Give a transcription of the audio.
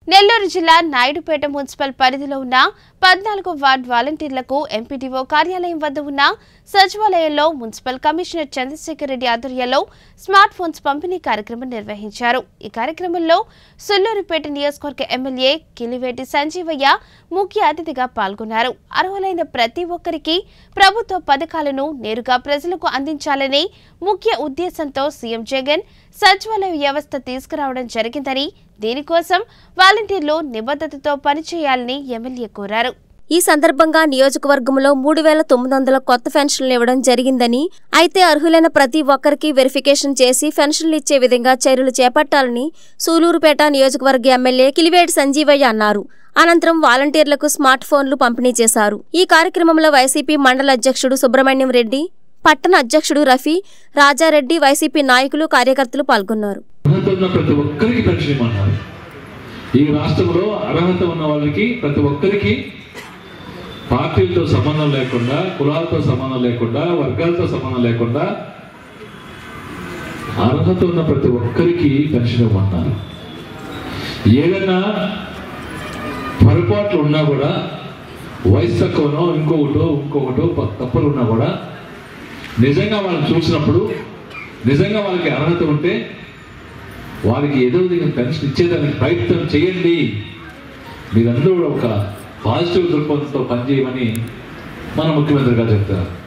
నెల్లూరు జిల్లా నాయుడుపేట మున్సిపల్ పరిధిలో ఉన్న పద్నాలుగు వార్డ్ వాలంటీర్లకు ఎంపీటీఓ కార్యాలయం వద్ద ఉన్న సచివాలయంలో మున్సిపల్ కమిషనర్ చంద్రశేఖర్ రెడ్డి ఆధ్వర్యంలో స్మార్ట్ ఫోన్స్ పంపిణీ కార్యక్రమం నిర్వహించారు ఈ కార్యక్రమంలో సుల్లూరుపేట నియోజకవర్గ ఎమ్మెల్యే కిలివేటి సంజీవయ్య ముఖ్య అతిథిగా పాల్గొన్నారు అర్హులైన ప్రతి ఒక్కరికి ప్రభుత్వ పథకాలను నేరుగా ప్రజలకు అందించాలనే ముఖ్య ఉద్దేశంతో సీఎం జగన్ సచివాలయ వ్యవస్థ తీసుకురావడం జరిగిందని దీనికోసం వాలంటీర్లు నిబద్ధతతో పనిచేయాలని ఎమ్మెల్యే కోరారు ఈ సందర్భంగా నియోజకవర్గంలో మూడు వేల తొమ్మిది వందల కొత్త పెన్షన్లు ఇవ్వడం జరిగిందని అయితే అర్హులైన ప్రతి ఒక్కరికి వెరిఫికేషన్ చేసి పెన్షన్లు ఇచ్చే విధంగా చర్యలు చేపట్టాలని సూలూరుపేట నియోజకవర్గ ఎమ్మెల్యే కిలివేటి సంజీవయ్య అన్నారు అనంతరం వాలంటీర్లకు స్మార్ట్ ఫోన్లు పంపిణీ చేశారు ఈ కార్యక్రమంలో వైసీపీ మండల అధ్యక్షుడు సుబ్రహ్మణ్యం రెడ్డి పట్టణ అధ్యక్షుడు రఫీ రాజారెడ్డి వైసీపీ నాయకులు కార్యకర్తలు పాల్గొన్నారు అర్హత ఉన్న ప్రతి ఒక్కరికి పెన్షన్ ఇవ్వమన్నారు ఈ రాష్ట్రంలో అర్హత ఉన్న వాళ్ళకి ప్రతి ఒక్కరికి పార్టీలతో సంబంధం లేకుండా కులాలతో సంబంధం లేకుండా వర్గాలతో సంబంధం లేకుండా అర్హత ఉన్న ప్రతి ఒక్కరికి పెన్షన్ ఇవ్వమన్నారు ఏదైనా పొరపాట్లు ఉన్నా కూడా వయసు తక్కువనో ఇంకొకటో ఇంకొకటో ప- తప్పులు ఉన్నా కూడా నిజంగా వాళ్ళని చూసినప్పుడు నిజంగా వాళ్ళకి అర్హత ఉంటే వాళ్ళకి ఏదో విధంగా పెన్షన్ ఇచ్చేదానికి ప్రయత్నం చేయండి మీరందరూ కూడా ఒక పాజిటివ్ దృక్పథంతో పనిచేయమని మన ముఖ్యమంత్రి గారు చెప్తారు